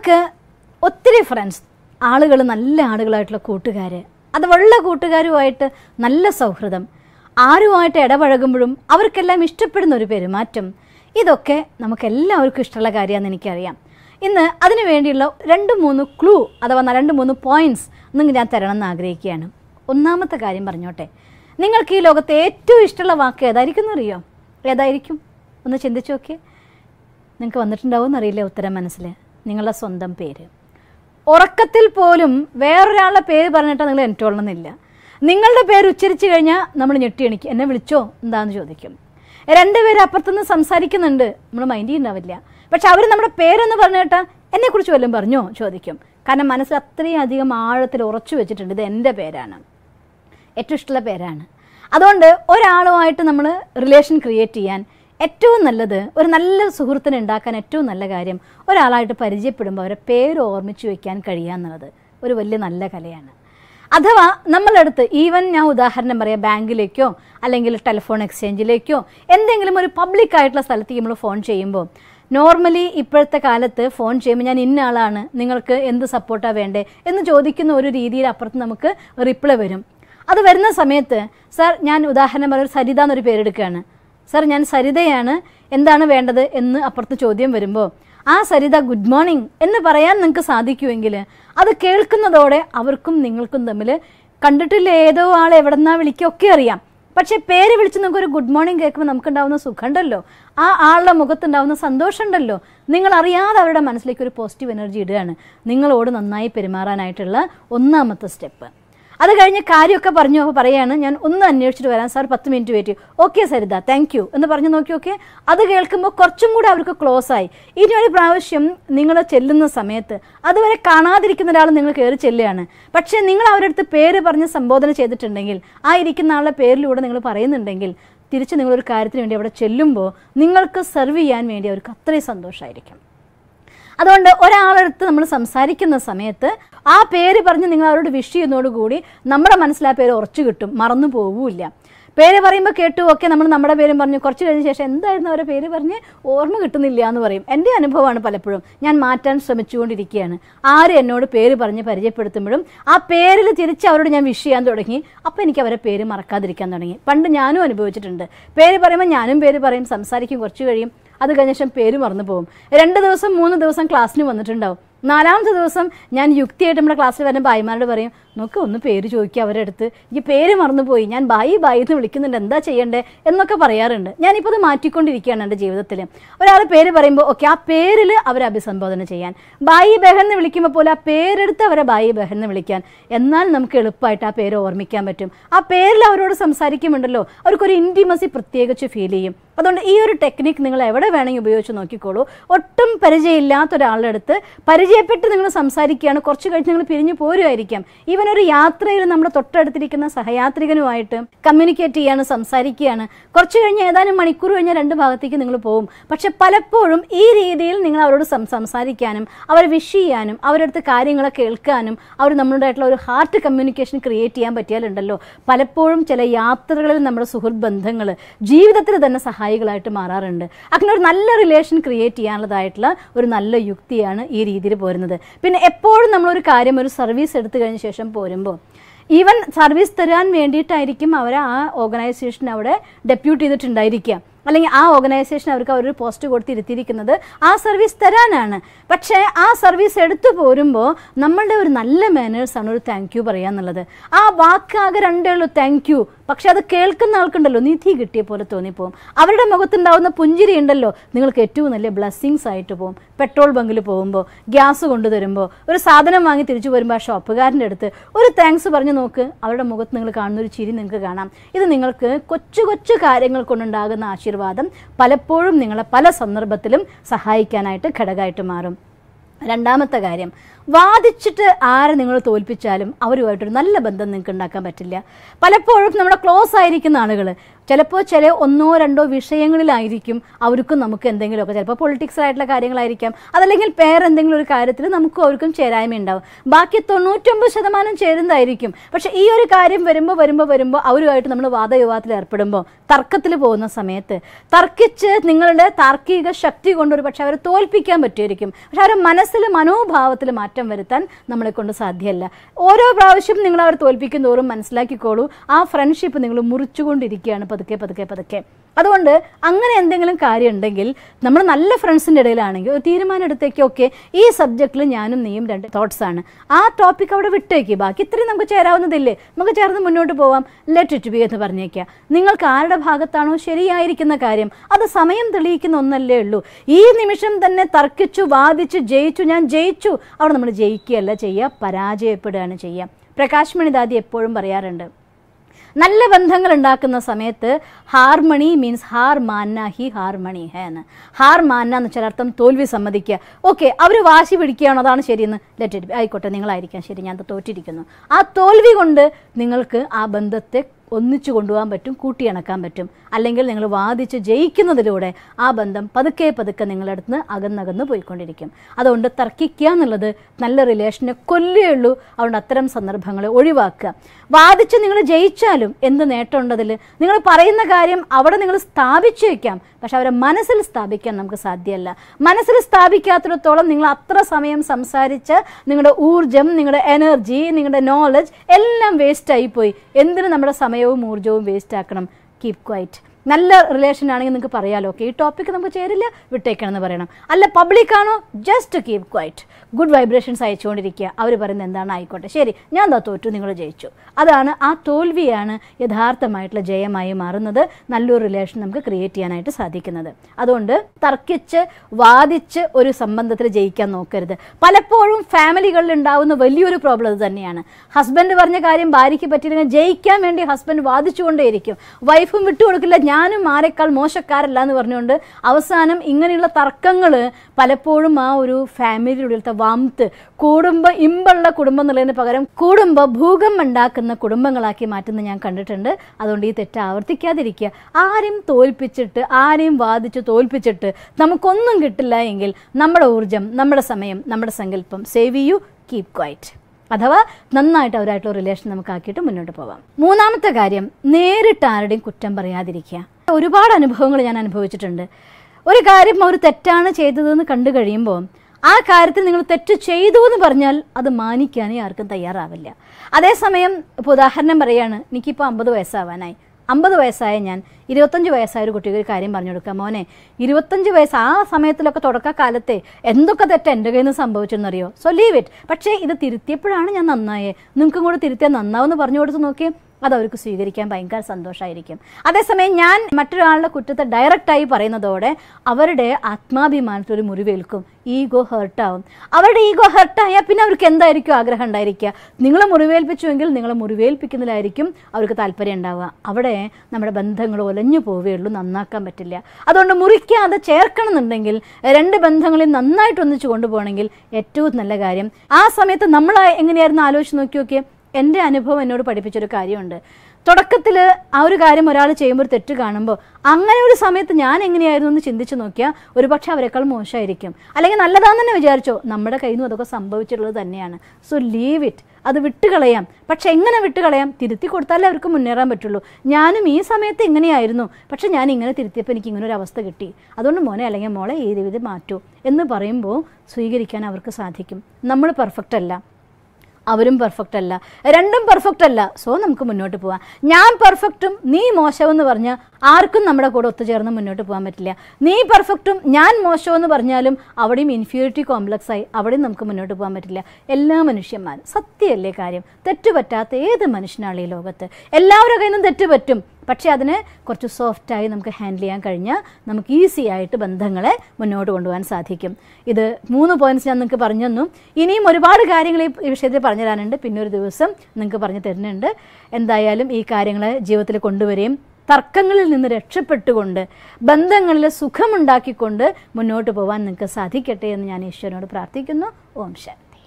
നമുക്ക് ഒത്തിരി ഫ്രണ്ട്സ് ആളുകൾ നല്ല ആളുകളായിട്ടുള്ള കൂട്ടുകാർ അതുള്ള കൂട്ടുകാരുമായിട്ട് നല്ല സൗഹൃദം ആരുമായിട്ട് ഇടപഴകുമ്പോഴും അവർക്കെല്ലാം ഇഷ്ടപ്പെടുന്ന ഒരു പെരുമാറ്റം ഇതൊക്കെ നമുക്ക് എല്ലാവർക്കും ഇഷ്ടമുള്ള കാര്യമാണെന്ന് എനിക്കറിയാം ഇന്ന് അതിനു വേണ്ടിയുള്ള രണ്ട് മൂന്ന് ക്ലൂ അഥവാ രണ്ട് മൂന്ന് പോയിന്റ്സ് നിങ്ങൾ ഞാൻ തരണം എന്ന് ആഗ്രഹിക്കുകയാണ് ഒന്നാമത്തെ കാര്യം പറഞ്ഞോട്ടെ നിങ്ങൾക്ക് ഈ ലോകത്തെ ഏറ്റവും ഇഷ്ടമുള്ള വാക്ക് ഏതായിരിക്കും എന്നറിയോ ഏതായിരിക്കും ഒന്ന് ചിന്തിച്ചു നോക്കിയേ നിങ്ങൾക്ക് വന്നിട്ടുണ്ടാവും എന്നറിയില്ല ഉത്തരം മനസ്സിൽ നിങ്ങളുടെ സ്വന്തം പേര് ഉറക്കത്തിൽ പോലും വേറൊരാളുടെ പേര് പറഞ്ഞിട്ട് നിങ്ങൾ എനിട്ടോളണമെന്നില്ല നിങ്ങളുടെ പേര് ഉച്ചരിച്ചു കഴിഞ്ഞാൽ നമ്മൾ ഞെട്ടി എണിക്കും എന്നെ വിളിച്ചോ എന്താന്ന് ചോദിക്കും രണ്ടുപേരും അപ്പുറത്തുനിന്ന് സംസാരിക്കുന്നുണ്ട് നമ്മൾ മൈൻഡ് ചെയ്യുന്നുണ്ടാവില്ല പക്ഷെ അവർ നമ്മുടെ പേരെന്ന് പറഞ്ഞിട്ട് എന്നെക്കുറിച്ച് വല്ലതും പറഞ്ഞോ ചോദിക്കും കാരണം മനസ്സിൽ അത്രയും അധികം ആഴത്തിൽ ഉറച്ചു വെച്ചിട്ടുണ്ട് ഇത് എൻ്റെ പേരാണ് ഏറ്റവും ഇഷ്ടമുള്ള പേരാണ് അതുകൊണ്ട് ഒരാളുമായിട്ട് നമ്മൾ റിലേഷൻ ക്രിയേറ്റ് ചെയ്യാൻ ഏറ്റവും നല്ലത് ഒരു നല്ല സുഹൃത്തിനെ ഉണ്ടാക്കാൻ ഏറ്റവും നല്ല കാര്യം ഒരാളായിട്ട് പരിചയപ്പെടുമ്പോൾ അവരെ പേര് ഓർമ്മിച്ച് വയ്ക്കാൻ കഴിയുക എന്നുള്ളത് ഒരു വലിയ നല്ല കലയാണ് അഥവാ നമ്മളടുത്ത് ഈവൻ ഞാൻ ഉദാഹരണം പറയാം ബാങ്കിലേക്കോ അല്ലെങ്കിൽ ടെലിഫോൺ എക്സ്ചേഞ്ചിലേക്കോ എന്തെങ്കിലും ഒരു പബ്ലിക് ആയിട്ടുള്ള സ്ഥലത്തേക്ക് നമ്മൾ ഫോൺ ചെയ്യുമ്പോൾ നോർമലി ഇപ്പോഴത്തെ കാലത്ത് ഫോൺ ചെയ്യുമ്പോൾ ഞാൻ ഇന്ന ആളാണ് നിങ്ങൾക്ക് എന്ത് സപ്പോർട്ടാണ് വേണ്ടേ എന്ന് ചോദിക്കുന്ന ഒരു രീതിയിൽ അപ്പുറത്ത് നമുക്ക് റിപ്ലൈ വരും അത് വരുന്ന സമയത്ത് സാർ ഞാൻ ഉദാഹരണം പറയുന്നത് സരിത എന്നൊരു പേരെടുക്കുകയാണ് സാർ ഞാൻ സരിതയാണ് എന്താണ് വേണ്ടത് എന്ന് അപ്പുറത്ത് ചോദ്യം വരുമ്പോൾ ആ സരിത ഗുഡ് മോർണിംഗ് എന്ന് പറയാൻ നിങ്ങൾക്ക് സാധിക്കുമെങ്കിൽ അത് കേൾക്കുന്നതോടെ അവർക്കും നിങ്ങൾക്കും തമ്മിൽ കണ്ടിട്ടില്ല ഏതോ ആൾ എവിടെന്നാ വിളിക്കുക ഒക്കെ അറിയാം പക്ഷേ പേര് വിളിച്ച് നിങ്ങൾക്ക് ഒരു ഗുഡ് മോർണിംഗ് കേൾക്കുമ്പോൾ നമുക്കുണ്ടാവുന്ന സുഖമുണ്ടല്ലോ ആ ആളുടെ മുഖത്തുണ്ടാവുന്ന സന്തോഷമുണ്ടല്ലോ നിങ്ങൾ അറിയാതെ അവരുടെ മനസ്സിലേക്ക് ഒരു പോസിറ്റീവ് എനർജി ഇടുകയാണ് നിങ്ങളോട് നന്നായി പെരുമാറാനായിട്ടുള്ള ഒന്നാമത്തെ സ്റ്റെപ്പ് അത് കഴിഞ്ഞ് കാര്യമൊക്കെ പറഞ്ഞു അപ്പോൾ പറയാണ് ഞാൻ ഒന്ന് അന്വേഷിച്ചിട്ട് വരാം സാർ പത്ത് മിനിറ്റ് വെയിറ്റ് ചെയ്യും ഓക്കെ സരിത താങ്ക് യു എന്ന് പറഞ്ഞു നോക്കി ഓക്കെ അത് കേൾക്കുമ്പോൾ കുറച്ചും കൂടെ അവർക്ക് ക്ലോസ് ആയി ഇനി ഒരു പ്രാവശ്യം നിങ്ങൾ ചെല്ലുന്ന സമയത്ത് അതുവരെ കാണാതിരിക്കുന്ന ഒരാൾ നിങ്ങൾ കയറി ചെല്ലുകയാണ് പക്ഷേ നിങ്ങൾ അവരുടെ അടുത്ത് പേര് പറഞ്ഞ് സംബോധന ചെയ്തിട്ടുണ്ടെങ്കിൽ ആ ഇരിക്കുന്ന ആളുടെ പേരിലൂടെ നിങ്ങൾ പറയുന്നുണ്ടെങ്കിൽ തിരിച്ച് നിങ്ങളൊരു കാര്യത്തിന് വേണ്ടി അവിടെ ചെല്ലുമ്പോൾ നിങ്ങൾക്ക് സെർവ് ചെയ്യാൻ വേണ്ടി അവർക്ക് അത്രയും സന്തോഷമായിരിക്കും അതുകൊണ്ട് ഒരാളടുത്ത് നമ്മൾ സംസാരിക്കുന്ന സമയത്ത് ആ പേര് പറഞ്ഞ് നിങ്ങൾ അവരോട് വിഷ് ചെയ്യുന്നതോടുകൂടി നമ്മുടെ മനസ്സിൽ ആ പേര് ഉറച്ചു കിട്ടും മറന്നു പോവില്ല പേര് പറയുമ്പോൾ കേട്ടു ഒക്കെ നമ്മൾ നമ്മുടെ പേരും പറഞ്ഞു കുറച്ച് കഴിഞ്ഞ ശേഷം എന്തായിരുന്നു അവരുടെ പേര് പറഞ്ഞ് ഓർമ്മ കിട്ടുന്നില്ല എന്ന് പറയും എൻ്റെ അനുഭവമാണ് പലപ്പോഴും ഞാൻ മാറ്റാൻ ശ്രമിച്ചുകൊണ്ടിരിക്കുകയാണ് ആര് എന്നോട് പേര് പറഞ്ഞ് പരിചയപ്പെടുത്തുമ്പോഴും ആ പേരിൽ തിരിച്ച് അവരോട് ഞാൻ വിഷ് ചെയ്യാൻ തുടങ്ങി അപ്പോൾ എനിക്ക് അവരെ പേര് മറക്കാതിരിക്കാൻ തുടങ്ങി പണ്ട് ഞാനും അനുഭവിച്ചിട്ടുണ്ട് പേര് പറയുമ്പോൾ ഞാനും പേര് പറയും സംസാരിക്കും കുറച്ച് കഴിയും അത് കഴിഞ്ഞ ശേഷം പേര് മറന്നു പോകും രണ്ട് ദിവസം മൂന്ന് ദിവസം ക്ലാസ്സിന് വന്നിട്ടുണ്ടാവും നാലാമത്തെ ദിവസം ഞാൻ യുക്തിയായിട്ട് നമ്മുടെ ക്ലാസ്സിൽ വരുന്ന ഭായിമാരോട് പറയും നോക്ക് ഒന്ന് പേര് ചോദിക്കുക അവരുടെ അടുത്ത് ഈ പേര് മറന്നുപോയി ഞാൻ ബായി ബായി എന്ന് വിളിക്കുന്നുണ്ട് എന്താ ചെയ്യണ്ടേ എന്നൊക്കെ പറയാറുണ്ട് ഞാനിപ്പോൾ അത് മാറ്റിക്കൊണ്ടിരിക്കുകയാണ് എൻ്റെ ജീവിതത്തിൽ ഒരാൾ പേര് പറയുമ്പോൾ ഓക്കെ ആ പേരിൽ അവരെ അഭിസംബോധന ചെയ്യാൻ ബായി ബഹൻ എന്ന് വിളിക്കുമ്പോൾ പോലെ ആ പേരെടുത്ത് അവരെ ബായി ബഹൻ എന്ന് വിളിക്കാൻ എന്നാൽ നമുക്ക് എളുപ്പമായിട്ട് ആ പേര് ഓർമ്മിക്കാൻ പറ്റും ആ പേരിൽ അവരോട് സംസാരിക്കുമുണ്ടല്ലോ അവർക്കൊരു ഇൻറ്റിമസി പ്രത്യേകിച്ച് ഫീൽ ചെയ്യും അതുകൊണ്ട് ഈ ഒരു ടെക്നിക്ക് നിങ്ങൾ എവിടെ വേണമെങ്കിൽ ഉപയോഗിച്ച് നോക്കിക്കോളൂ ഒട്ടും പരിചയമില്ലാത്ത ഒരാളുടെ അടുത്ത് പരിചയപ്പെട്ട് നിങ്ങൾ സംസാരിക്കുകയാണ് കുറച്ച് കഴിഞ്ഞ് നിങ്ങൾ പിരിഞ്ഞു പോരുമായിരിക്കാം ഈവൻ ഒരു യാത്രയിൽ നമ്മുടെ തൊട്ടടുത്തിരിക്കുന്ന സഹയാത്രികനുമായിട്ട് കമ്മ്യൂണിക്കേറ്റ് ചെയ്യാണ് സംസാരിക്കുകയാണ് കുറച്ച് കഴിഞ്ഞ് ഏതാനും മണിക്കൂർ കഴിഞ്ഞ രണ്ട് ഭാഗത്തേക്ക് നിങ്ങൾ പോകും പക്ഷെ പലപ്പോഴും ഈ രീതിയിൽ നിങ്ങൾ അവരോട് സം- സംസാരിക്കാനും അവരെ വിഷ് ചെയ്യാനും അവരുടെ അടുത്ത് കാര്യങ്ങളെ കേൾക്കാനും അവർ നമ്മളുടെയായിട്ടുള്ള ഒരു ഹാർട്ട് കമ്മ്യൂണിക്കേഷൻ ക്രിയേറ്റ് ചെയ്യാൻ പറ്റിയാലുണ്ടല്ലോ പലപ്പോഴും ചില യാത്രകളിൽ നമ്മുടെ സുഹൃത്ത് ബന്ധങ്ങൾ ജീവിതത്തിൽ തന്നെ സഹായികളായിട്ട് മാറാറുണ്ട് അങ്ങനെ ഒരു നല്ല റിലേഷൻ ക്രിയേറ്റ് ചെയ്യാനുള്ളതായിട്ടുള്ള ഒരു നല്ല യുക്തിയാണ് ഈ രീതിയിൽ പോരുന്നത് പിന്നെ എപ്പോഴും നമ്മളൊരു കാര്യം ഒരു സർവീസ് എടുത്തു കഴിഞ്ഞ ശേഷം പോരുമ്പോൾ ഈവൻ സർവീസ് തരാൻ വേണ്ടിയിട്ടായിരിക്കും അവർ ആ ഓർഗനൈസേഷൻ അവിടെ ഡെപ്യൂട്ട് ചെയ്തിട്ടുണ്ടായിരിക്കുക അല്ലെങ്കിൽ ആ ഓർഗനൈസേഷൻ അവർക്ക് അവരൊരു പോസ്റ്റ് കൊടുത്തിരുത്തിയിരിക്കുന്നത് ആ സർവീസ് തരാനാണ് പക്ഷേ ആ സർവീസ് എടുത്തു പോരുമ്പോൾ നമ്മളുടെ ഒരു നല്ല മാനേഴ്സാണ് ഒരു താങ്ക് യു പറയാന്നുള്ളത് ആ വാക്കാകെ രണ്ടേ ഉള്ളൂ താങ്ക് യു പക്ഷെ അത് കേൾക്കുന്ന ആൾക്കുണ്ടല്ലോ നിധി കിട്ടിയ പോലെ തോന്നിപ്പോവും അവരുടെ മുഖത്തുണ്ടാവുന്ന പുഞ്ചിരി ഉണ്ടല്ലോ നിങ്ങൾക്ക് ഏറ്റവും നല്ല ബ്ലെസ്സിങ്സ് ആയിട്ട് പോകും പെട്രോൾ ബങ്കിൽ പോകുമ്പോൾ ഗ്യാസ് കൊണ്ടുതരുമ്പോൾ ഒരു സാധനം വാങ്ങി തിരിച്ചു വരുമ്പോൾ ആ ഷോപ്പുകാരൻ്റെ അടുത്ത് ഒരു താങ്ക്സ് പറഞ്ഞു നോക്ക് അവരുടെ മുഖത്ത് നിങ്ങൾ കാണുന്ന ഒരു ചിരി നിങ്ങൾക്ക് കാണാം ഇത് നിങ്ങൾക്ക് കൊച്ചു കൊച്ചു കാര്യങ്ങൾ കൊണ്ടുണ്ടാകുന്ന ആശീർവാദം പലപ്പോഴും നിങ്ങളെ പല സന്ദർഭത്തിലും സഹായിക്കാനായിട്ട് ഘടകമായിട്ട് മാറും രണ്ടാമത്തെ കാര്യം വാദിച്ചിട്ട് ആരെ നിങ്ങൾ തോൽപ്പിച്ചാലും അവരുമായിട്ടൊരു നല്ല ബന്ധം നിങ്ങൾക്ക് ഉണ്ടാക്കാൻ പറ്റില്ല പലപ്പോഴും നമ്മുടെ ക്ലോസ് ആയിരിക്കുന്ന ആളുകൾ ചിലപ്പോൾ ചില ഒന്നോ രണ്ടോ വിഷയങ്ങളിലായിരിക്കും അവർക്കും നമുക്ക് എന്തെങ്കിലുമൊക്കെ ചിലപ്പോൾ പൊളിറ്റിക്സിലായിട്ടുള്ള കാര്യങ്ങളായിരിക്കാം അതല്ലെങ്കിൽ വേറെ എന്തെങ്കിലും ഒരു കാര്യത്തിൽ നമുക്കും അവർക്കും ചേരായ്മ ഉണ്ടാവും ബാക്കി തൊണ്ണൂറ്റൊമ്പത് ശതമാനം ചേരുന്നതായിരിക്കും പക്ഷേ ഈ ഒരു കാര്യം വരുമ്പോൾ വരുമ്പോൾ വരുമ്പോൾ അവരുമായിട്ട് നമ്മൾ വാദവിവാദത്തിൽ ഏർപ്പെടുമ്പോൾ തർക്കത്തിൽ പോകുന്ന സമയത്ത് തർക്കിച്ച് നിങ്ങളുടെ താർക്കിക ശക്തി കൊണ്ട് ഒരു പക്ഷെ അവരെ തോൽപ്പിക്കാൻ പറ്റുമായിരിക്കും പക്ഷെ അവരുടെ മനസ്സിൽ മനോഭാവത്തിൽ മാറ്റം വരുത്താൻ നമ്മളെ കൊണ്ട് സാധ്യമല്ല ഓരോ പ്രാവശ്യം നിങ്ങൾ അവർ തോൽപ്പിക്കും തോറും മനസ്സിലാക്കിക്കോളൂ ആ ഫ്രണ്ട്ഷിപ്പ് നിങ്ങൾ മുറിച്ചുകൊണ്ടിരിക്കുകയാണ് പതുക്കെ പതുക്കെ പതുക്കെ അതുകൊണ്ട് അങ്ങനെ എന്തെങ്കിലും കാര്യം ഉണ്ടെങ്കിൽ നമ്മൾ നല്ല ഫ്രണ്ട്സിൻ്റെ ഇടയിലാണെങ്കിൽ ഒരു തീരുമാനം എടുത്തേക്ക് ഓക്കെ ഈ സബ്ജക്റ്റിൽ ഞാനും നീയും രണ്ട് തോട്ട്സ് ആണ് ആ ടോപ്പിക് അവിടെ വിട്ടേക്ക് ബാക്കി ഇത്രയും നമുക്ക് ചേരാവുന്നതില്ലേ നമുക്ക് ചേർന്ന് മുന്നോട്ട് പോവാം ലെറ്റ് ഇറ്റ് ബി എന്ന് പറഞ്ഞേക്കുക നിങ്ങൾക്ക് ആരുടെ ഭാഗത്താണോ ശരിയായിരിക്കുന്ന കാര്യം അത് സമയം തെളിയിക്കുന്ന ഒന്നല്ലേ ഉള്ളൂ ഈ നിമിഷം തന്നെ തർക്കിച്ചു വാദിച്ചു ജയിച്ചു ഞാൻ ജയിച്ചു അവിടെ നമ്മൾ ജയിക്കുകയല്ല ചെയ്യുക പരാജയപ്പെടുകയാണ് ചെയ്യുക പ്രകാശ് മണിദാദി എപ്പോഴും പറയാറുണ്ട് നല്ല ബന്ധങ്ങൾ ഉണ്ടാക്കുന്ന സമയത്ത് ഹാർമണി മീൻസ് ഹാർ മാന്ന ഹി ഹാർമണി ഹേ എന്ന് ഹാർ മാന്ന എന്ന് വെച്ചാൽ അർത്ഥം തോൽവി സമ്മതിക്കുക ഓക്കെ അവർ വാശി പിടിക്കുകയാണോ അതാണ് ശരിയെന്ന് ലെറ്റ് ഇറ്റ് ആയിക്കോട്ടെ നിങ്ങളായിരിക്കാം ശരി ഞാൻ തോറ്റിരിക്കുന്നു ആ തോൽവി കൊണ്ട് നിങ്ങൾക്ക് ആ ബന്ധത്തെ ഒന്നിച്ചു കൊണ്ടുപോകാൻ പറ്റും കൂട്ടിയിണക്കാൻ പറ്റും അല്ലെങ്കിൽ നിങ്ങൾ വാദിച്ച് ജയിക്കുന്നതിലൂടെ ആ ബന്ധം പതുക്കെ പതുക്കെ നിങ്ങളുടെ അടുത്ത് നിന്ന് അകന്നകന്ന് പോയിക്കൊണ്ടിരിക്കും അതുകൊണ്ട് തർക്കിക്കുക എന്നുള്ളത് നല്ല റിലേഷനെ കൊല്ലുകയുള്ളൂ അതുകൊണ്ട് അത്തരം സന്ദർഭങ്ങളെ ഒഴിവാക്കുക വാദിച്ച് നിങ്ങൾ ജയിച്ചാലും എന്ത് നേട്ടമുണ്ടതിൽ നിങ്ങൾ പറയുന്ന കാര്യം അവിടെ നിങ്ങൾ സ്ഥാപിച്ചു വെക്കാം പക്ഷെ അവരെ മനസ്സിൽ സ്ഥാപിക്കാൻ നമുക്ക് സാധ്യമല്ല മനസ്സിൽ സ്ഥാപിക്കാത്തിടത്തോളം നിങ്ങൾ അത്ര സമയം സംസാരിച്ച് നിങ്ങളുടെ ഊർജം നിങ്ങളുടെ എനർജി നിങ്ങളുടെ നോളജ് എല്ലാം വേസ്റ്റ് ആയിപ്പോയി എന്തിന് നമ്മുടെ സമയവും ഊർജവും വേസ്റ്റ് ആക്കണം കീപ് ക്വൈറ്റ് നല്ല റിലേഷൻ ആണെങ്കിൽ നിങ്ങൾക്ക് പറയാലോ ഓക്കെ ഈ ടോപ്പിക്ക് നമുക്ക് ചേരില്ല വിട്ടേക്കണം എന്ന് പറയണം അല്ല പബ്ലിക് ആണോ just keep quiet good vibrations അയച്ചുകൊണ്ടിരിക്കുക അവർ പറയുന്നത് എന്താണ് ആയിക്കോട്ടെ ശരി ഞാൻ എന്താ തോറ്റു നിങ്ങൾ ജയിച്ചു അതാണ് ആ തോൽവിയാണ് യഥാർത്ഥമായിട്ടുള്ള ജയമായി മാറുന്നത് നല്ലൊരു റിലേഷൻ നമുക്ക് ക്രിയേറ്റ് ചെയ്യാനായിട്ട് സാധിക്കുന്നത് അതുകൊണ്ട് തർക്കിച്ച് വാദിച്ച് ഒരു സംബന്ധത്തിൽ ജയിക്കാൻ നോക്കരുത് പലപ്പോഴും ഫാമിലികളിൽ ഉണ്ടാവുന്ന വലിയൊരു പ്രോബ്ലം ഇത് തന്നെയാണ് ഹസ്ബൻഡ് പറഞ്ഞ കാര്യം ഭാര്യയ്ക്ക് പറ്റിയില്ലെങ്കിൽ ജയിക്കാൻ വേണ്ടി ഹസ്ബൻഡ് വാദിച്ചുകൊണ്ടേയിരിക്കും വൈഫും വിട്ടുകൊടുക്കില്ല ഞാനും ആരെക്കാൾ മോശക്കാരല്ല എന്ന് പറഞ്ഞുകൊണ്ട് അവസാനം ഇങ്ങനെയുള്ള തർക്കങ്ങൾ പലപ്പോഴും ആ ഒരു ഫാമിലിയുടെ വംത്ത് കൂടുമ്പോ ഇമ്പുള്ള കുടുംബം എന്നുള്ളതിന് പകരം കൂടുമ്പോ ഭൂകമ്പം ഉണ്ടാക്കുന്ന കുടുംബങ്ങളാക്കി മാറ്റുന്ന ഞാൻ കണ്ടിട്ടുണ്ട് അതുകൊണ്ട് ഈ തെറ്റ് ആവർത്തിക്കാതിരിക്കുക ആരെയും തോൽപ്പിച്ചിട്ട് ആരെയും വാദിച്ച് തോൽപ്പിച്ചിട്ട് നമുക്കൊന്നും കിട്ടില്ല എങ്കിൽ നമ്മുടെ ഊർജം നമ്മുടെ സമയം നമ്മുടെ സങ്കല്പം സേവ് ചെയ്യൂ കീപ് ക്വൈറ്റ് അഥവാ നന്നായിട്ട് അവരായിട്ടുള്ള റിലേഷൻ നമുക്ക് ആക്കിയിട്ട് മുന്നോട്ട് പോവാം മൂന്നാമത്തെ കാര്യം നേരിട്ട് ആരുടെയും കുറ്റം പറയാതിരിക്കുക ഒരുപാട് അനുഭവങ്ങൾ ഞാൻ അനുഭവിച്ചിട്ടുണ്ട് ഒരു കാര്യം അവർ തെറ്റാണ് ചെയ്തതെന്ന് കണ്ടു കഴിയുമ്പോൾ ആ കാര്യത്തിൽ നിങ്ങൾ തെറ്റ് ചെയ്തു എന്ന് പറഞ്ഞാൽ അത് മാനിക്കാനേ ആർക്കും തയ്യാറാവില്ല അതേസമയം ഇപ്പോൾ ഉദാഹരണം പറയാണ് എനിക്കിപ്പോൾ അമ്പത് വയസ്സാവാനായി അമ്പത് വയസ്സായ ഞാൻ ഇരുപത്തഞ്ച് വയസ്സായ ഒരു കുട്ടിക്ക് ഒരു കാര്യം പറഞ്ഞു കൊടുക്കാം മോനെ ഇരുപത്തഞ്ച് വയസ്സ് ആ സമയത്തിലൊക്കെ തുടക്കക്കാലത്തെ എന്തൊക്കെ തെറ്റ് എൻ്റെ കയ്യിൽ നിന്ന് സംഭവിച്ചെന്നറിയോ സോ ലീവ് ഇറ്റ് പക്ഷേ ഇത് തിരുത്തിയപ്പോഴാണ് ഞാൻ നന്നായേ നിങ്ങൾക്കും കൂടെ തിരുത്തിയാൽ നന്നാവെന്ന് പറഞ്ഞു കൊടുത്ത് നോക്കിയേ അത് അവർക്ക് സ്വീകരിക്കാൻ ഭയങ്കര സന്തോഷമായിരിക്കും അതേസമയം ഞാൻ മറ്റൊരാളുടെ കുറ്റത്തെ ഡയറക്റ്റായി പറയുന്നതോടെ അവരുടെ ആത്മാഭിമാനത്തിൽ ഒരു മുറിവേൽക്കും ഈഗോ ഹേർട്ടാവും അവരുടെ ഈഗോ ഹേർട്ടായാൽ പിന്നെ അവർക്ക് എന്തായിരിക്കും ആഗ്രഹം ഉണ്ടായിരിക്കുക നിങ്ങളെ മുറിവേൽപ്പിച്ചുവെങ്കിൽ നിങ്ങളെ മുറിവേൽപ്പിക്കുന്നതിലായിരിക്കും അവർക്ക് താല്പര്യം ഉണ്ടാവുക അവിടെ നമ്മുടെ ബന്ധങ്ങൾ ഒലഞ്ഞു പോവുകയുള്ളൂ നന്നാക്കാൻ പറ്റില്ല അതുകൊണ്ട് മുറിക്കാതെ ചേർക്കണം എന്നുണ്ടെങ്കിൽ രണ്ട് ബന്ധങ്ങളിൽ നന്നായിട്ട് ഒന്നിച്ചു കൊണ്ടുപോകണമെങ്കിൽ ഏറ്റവും നല്ല കാര്യം ആ സമയത്ത് നമ്മൾ എങ്ങനെയായിരുന്നു ആലോചിച്ച് നോക്കി നോക്കിയേ എൻ്റെ അനുഭവം എന്നോട് പഠിപ്പിച്ചൊരു കാര്യമുണ്ട് തുടക്കത്തിൽ ആ ഒരു കാര്യം ഒരാൾ ചെയ്യുമ്പോൾ ഒരു തെറ്റ് കാണുമ്പോൾ അങ്ങനെ ഒരു സമയത്ത് ഞാൻ എങ്ങനെയായിരുന്നു എന്ന് ചിന്തിച്ച് നോക്കിയാൽ ഒരുപക്ഷെ അവരെക്കാൾ മോശമായിരിക്കും അല്ലെങ്കിൽ നല്ലതാന്ന് തന്നെ വിചാരിച്ചോ നമ്മുടെ കയ്യിൽ നിന്നും അതൊക്കെ സംഭവിച്ചിട്ടുള്ളത് തന്നെയാണ് സോ ലീവ് ഇറ്റ് അത് വിട്ടുകളയാം പക്ഷെ എങ്ങനെ വിട്ടുകളയാം തിരുത്തി കൊടുത്താലേ അവർക്ക് മുന്നേറാൻ പറ്റുള്ളൂ ഞാനും ഈ സമയത്ത് ഇങ്ങനെയായിരുന്നു പക്ഷെ ഞാൻ ഇങ്ങനെ തിരുത്തിയപ്പോൾ എനിക്ക് ഇങ്ങനെ ഒരു അവസ്ഥ കിട്ടി അതുകൊണ്ട് മോനെ അല്ലെങ്കിൽ മോളെ ഈ രീതി മാറ്റൂ എന്ന് പറയുമ്പോൾ സ്വീകരിക്കാൻ അവർക്ക് സാധിക്കും നമ്മൾ പെർഫെക്റ്റ് അല്ല അവരും പെർഫെക്റ്റ് അല്ല രണ്ടും പെർഫെക്റ്റ് അല്ല സോ നമുക്ക് മുന്നോട്ട് പോവാം ഞാൻ പെർഫെക്റ്റും നീ മോശമെന്ന് പറഞ്ഞാൽ ആർക്കും നമ്മുടെ കൂടെ ഒത്തുചേർന്ന് മുന്നോട്ട് പോകാൻ പറ്റില്ല നീ പെർഫെക്റ്റും ഞാൻ മോശമെന്ന് പറഞ്ഞാലും അവിടെയും ഇൻഫീരിയറിറ്റി കോംപ്ലക്സ് ആയി അവിടെയും നമുക്ക് മുന്നോട്ട് പോകാൻ പറ്റില്ല എല്ലാ മനുഷ്യന്മാരും സത്യമല്ലേ കാര്യം തെറ്റ് പറ്റാത്ത ഏത് മനുഷ്യനാണ് ഈ ലോകത്ത് എല്ലാവരുടെ കയ്യിൽ നിന്നും തെറ്റ് പറ്റും പക്ഷേ അതിനെ കുറച്ച് സോഫ്റ്റായി നമുക്ക് ഹാൻഡിൽ ചെയ്യാൻ കഴിഞ്ഞാൽ നമുക്ക് ഈസി ആയിട്ട് ബന്ധങ്ങളെ മുന്നോട്ട് കൊണ്ടുപോകാൻ സാധിക്കും ഇത് മൂന്ന് പോയിന്റ്സ് ഞാൻ നിങ്ങൾക്ക് പറഞ്ഞു തന്നു ഇനിയും ഒരുപാട് കാര്യങ്ങൾ ഈ ഈ വിഷയത്തിൽ പറഞ്ഞു തരാനുണ്ട് പിന്നെ ഒരു ദിവസം നിങ്ങൾക്ക് പറഞ്ഞു തരുന്നുണ്ട് എന്തായാലും ഈ കാര്യങ്ങളെ ജീവിതത്തിൽ കൊണ്ടുവരികയും തർക്കങ്ങളിൽ നിന്ന് രക്ഷപ്പെട്ടുകൊണ്ട് ബന്ധങ്ങളിൽ സുഖമുണ്ടാക്കിക്കൊണ്ട് മുന്നോട്ട് പോകാൻ നിങ്ങൾക്ക് സാധിക്കട്ടെ എന്ന് ഞാൻ ഈശ്വരനോട് പ്രാർത്ഥിക്കുന്നു ഓം ശാന്തി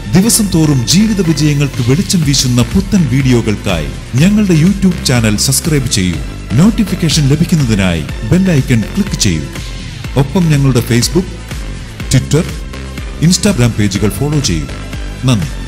ദിവസം തോറും ജീവിത വിജയങ്ങൾക്ക് വെളിച്ചം വീശുന്ന പുത്തൻ വീഡിയോകൾക്കായി ഞങ്ങളുടെ യൂട്യൂബ് ചാനൽ സബ്സ്ക്രൈബ് ചെയ്യൂ നോട്ടിഫിക്കേഷൻ ലഭിക്കുന്നതിനായി ബെല്ലൈക്കൺ ക്ലിക്ക് ചെയ്യൂ ഒപ്പം ഞങ്ങളുടെ ഫേസ്ബുക്ക് ട്വിറ്റർ ഇൻസ്റ്റാഗ്രാം പേജുകൾ ഫോളോ ചെയ്യൂ നന്ദി